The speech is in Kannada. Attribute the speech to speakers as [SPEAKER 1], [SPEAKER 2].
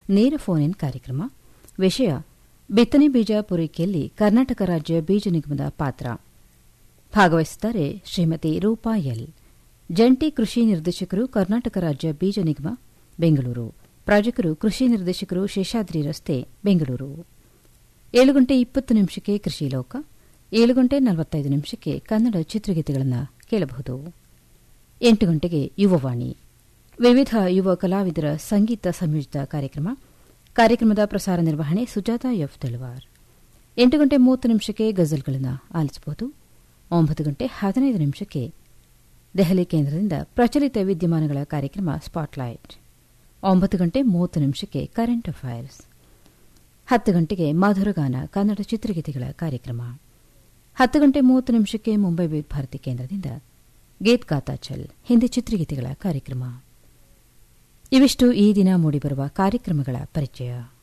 [SPEAKER 1] ನೇರ ಫೋನ್ ಇನ್ ಕಾರ್ಯಕ್ರಮ ವಿಷಯ ಬಿತ್ತನೆ ಬೀಜ ಪೂರೈಕೆಯಲ್ಲಿ ಕರ್ನಾಟಕ ರಾಜ್ಯ ಬೀಜ ನಿಗಮದ ಪಾತ್ರ ಭಾಗವಹಿಸುತ್ತಾರೆ ಶ್ರೀಮತಿ ರೂಪಾ ಎಲ್ ಜಂಟಿ ಕೃಷಿ ನಿರ್ದೇಶಕರು ಕರ್ನಾಟಕ ರಾಜ್ಯ ಬೀಜ ನಿಗಮ ಬೆಂಗಳೂರು ಪ್ರಾಜೆಕ್ಟರು ಕೃಷಿ ನಿರ್ದೇಶಕರು ಶೇಷಾದ್ರಿ ರಸ್ತೆ ಬೆಂಗಳೂರು ಏಳು ಗಂಟೆ ಇಪ್ಪತ್ತು ನಿಮಿಷಕ್ಕೆ ಕೃಷಿ ಲೋಕ ಏಳು ಗಂಟೆ ನಲವತ್ತೈದು ನಿಮಿಷಕ್ಕೆ ಕನ್ನಡ ಚಿತ್ರಗೀತೆಗಳನ್ನು ಕೇಳಬಹುದು ಎಂಟು ಗಂಟೆಗೆ ಯುವವಾಣಿ ವಿವಿಧ ಯುವ ಕಲಾವಿದರ ಸಂಗೀತ ಸಂಯೋಜಿತ ಕಾರ್ಯಕ್ರಮ ಕಾರ್ಯಕ್ರಮದ ಪ್ರಸಾರ ನಿರ್ವಹಣೆ ಸುಜಾತ ಎಫ್ ತೆಳುವಾರ್ ಎಂಟು ಗಂಟೆ ಮೂವತ್ತು ನಿಮಿಷಕ್ಕೆ ಗಜಲ್ಗಳನ್ನು ಆಲಿಸಬಹುದು ಒಂಬತ್ತು ಗಂಟೆ ಹದಿನೈದು ನಿಮಿಷಕ್ಕೆ ದೆಹಲಿ ಕೇಂದ್ರದಿಂದ ಪ್ರಚಲಿತ ವಿದ್ಯಮಾನಗಳ ಕಾರ್ಯಕ್ರಮ ಸ್ಪಾಟ್ಲೈಟ್ ಒಂಬತ್ತು ಗಂಟೆ ಮೂವತ್ತು ನಿಮಿಷಕ್ಕೆ ಕರೆಂಟ್ ಅಫೈರ್ಸ್ ಹತ್ತು ಗಂಟೆಗೆ ಮಧುರಗಾನ ಕನ್ನಡ ಚಿತ್ರಗೀತೆಗಳ ಕಾರ್ಯಕ್ರಮ ಹತ್ತು ಗಂಟೆ ಮೂವತ್ತು ನಿಮಿಷಕ್ಕೆ ಮುಂಬೈ ಭಾರತಿ ಕೇಂದ್ರದಿಂದ ಗೀತ್ ಗಾತಾಚಲ್ ಹಿಂದಿ ಚಿತ್ರಗೀತೆಗಳ ಕಾರ್ಯಕ್ರಮ ಇವಿಷ್ಟು ಈ ದಿನ ಮೂಡಿಬರುವ ಕಾರ್ಯಕ್ರಮಗಳ ಪರಿಚಯ